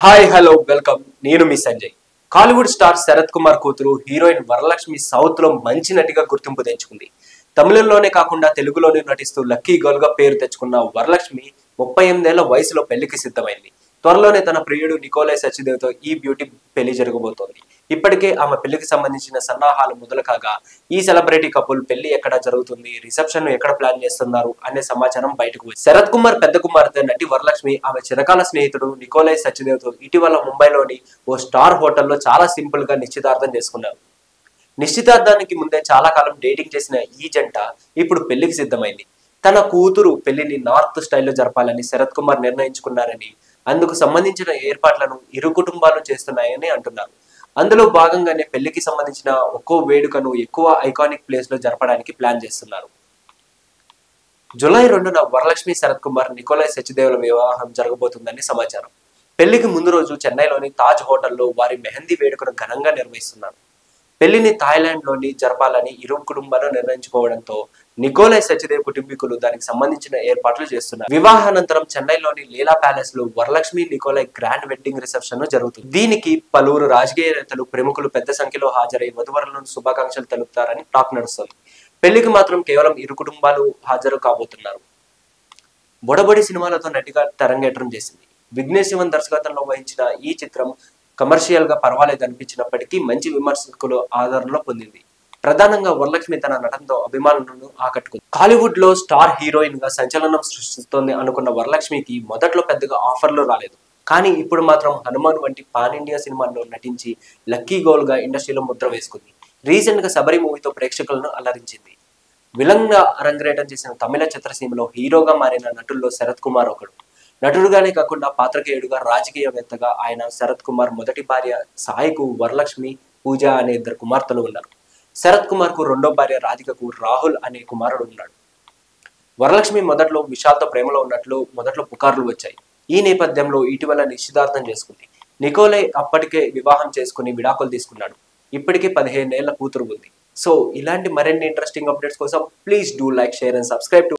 hi hello welcome నేను మీ Sanjay Kollywood star Sarath Kumar కూతురు హీరోయిన్ వరలక్ష్మి సౌత్ లో మంచి నటిగా గుర్తింపు తెచ్చుకుంది తమిళంలోనే కాకుండా తెలుగులోనే నటిస్తూ లక్కీ గర్ల్ గా పేరు తెచ్చుకున్న వరలక్ష్మి ముప్పై ఎనిమిదేళ్ల వయసులో పెళ్లికి సిద్ధమైంది త్వరలోనే తన ప్రియుడు నికోలై సచిదేవ్తో ఈ బ్యూటీ పెళ్లి జరగబోతోంది ఇప్పటికే ఆమె పెళ్లికి సంబంధించిన సన్నాహాలు మొదలు కాగా ఈ సెలబ్రిటీ కపుల్ పెళ్లి ఎక్కడ జరుగుతుంది రిసెప్షన్ ఎక్కడ ప్లాన్ చేస్తున్నారు అనే సమాచారం బయటకు వచ్చింది శరత్ కుమార్ పెద్ద కుమార్తె నటి వరలక్ష్మి ఆమె చిరకాల స్నేహితుడు నికోలై సచిదేవ్తో ఇటీవల ముంబైలోని ఓ స్టార్ హోటల్లో చాలా సింపుల్ గా నిశ్చితార్థం చేసుకున్నారు నిశ్చితార్థానికి ముందే చాలా కాలం డేటింగ్ చేసిన ఈ జంట ఇప్పుడు పెళ్లికి సిద్ధమైంది తన కూతురు పెళ్లిని నార్త్ స్టైల్లో జరపాలని శరత్ కుమార్ నిర్ణయించుకున్నారని అందుకు సంబంధించిన ఏర్పాట్లను ఇరు కుటుంబాలు చేస్తున్నాయని అంటున్నారు అందులో భాగంగానే పెళ్లికి సంబంధించిన ఒక్కో వేడుకను ఎక్కువ ఐకానిక్ ప్లేస్ లో జరపడానికి ప్లాన్ చేస్తున్నారు జూలై రెండున వరలక్ష్మి శరత్ కుమార్ నికోలై సచిదేవుల వివాహం జరగబోతుందని సమాచారం పెళ్లికి ముందు రోజు చెన్నైలోని తాజ్ హోటల్లో వారి మెహందీ వేడుకను ఘనంగా నిర్వహిస్తున్నారు పెళ్లిని థాయిలాండ్ లోని జరపాలని ఇరు కుటుంబాలు నిర్ణయించుకోవడంతో నికోలై సచిదేవ్ కుటుంబీకులు దానికి సంబంధించిన ఏర్పాట్లు చేస్తున్నారు వివాహానంతరం చెన్నైలోని లీలా ప్యాలెస్ లో Varalakshmi Nicolai grand wedding reception జరుగుతుంది దీనికి పలువురు రాజకీయ నేతలు ప్రముఖులు పెద్ద సంఖ్యలో హాజరై వధువరులను శుభాకాంక్షలు తెలుపుతారని టాక్ నడుస్తుంది పెళ్లికి మాత్రం కేవలం ఇరు కుటుంబాలు హాజరు కాబోతున్నారు బొడబొడి సినిమాలతో నటిగా తెరంగేట్రం చేసింది విఘ్నేష్ శివన్ దర్శకత్వంలో వహించిన ఈ చిత్రం కమర్షియల్ గా పర్వాలేదు అనిపించినప్పటికీ మంచి విమర్శకులు ఆదరణలో పొందింది ప్రధానంగా వరలక్ష్మి తన నటనతో అభిమానులను ఆకట్టుకుంది కాలీవుడ్ లో స్టార్ హీరోయిన్ గా సంచలనం సృష్టిస్తోంది అనుకున్న వరలక్ష్మికి మొదట్లో పెద్దగా ఆఫర్లు రాలేదు కానీ ఇప్పుడు మాత్రం హనుమాన్ వంటి పాన్ ఇండియా సినిమాల్లో నటించి లక్కీ గోల్ గా ఇండస్ట్రీలో ముద్ర వేసుకుంది రీసెంట్ గా శబరి మూవీతో ప్రేక్షకులను అలరించింది విలన్ గా అరంగేటం చేసిన తమిళ చిత్రసీమలో హీరోగా మారిన నటుల్లో శరత్ కుమార్ ఒకడు నటుడుగానే కాకుండా పాత్రకేయుడుగా రాజకీయవేత్తగా ఆయన శరత్ కుమార్ మొదటి భార్య సాయికు వరలక్ష్మి పూజ అనే ఇద్దరు కుమార్తెలు ఉన్నారు శరత్ కుమార్ కు రెండో భార్య రాధికకు రాహుల్ అనే కుమారుడు ఉన్నాడు వరలక్ష్మి మొదట్లో విశాల్తో ప్రేమలో ఉన్నట్లు మొదట్లో పుకార్లు వచ్చాయి ఈ నేపథ్యంలో ఇటీవల నిశ్చితార్థం చేసుకుంది నికోలే అప్పటికే వివాహం చేసుకుని విడాకులు తీసుకున్నాడు ఇప్పటికే పదిహేను ఏళ్ల కూతురు ఉంది సో ఇలాంటి మరిన్ని ఇంట్రెస్టింగ్ అప్డేట్స్ కోసం please do like share and subscribe to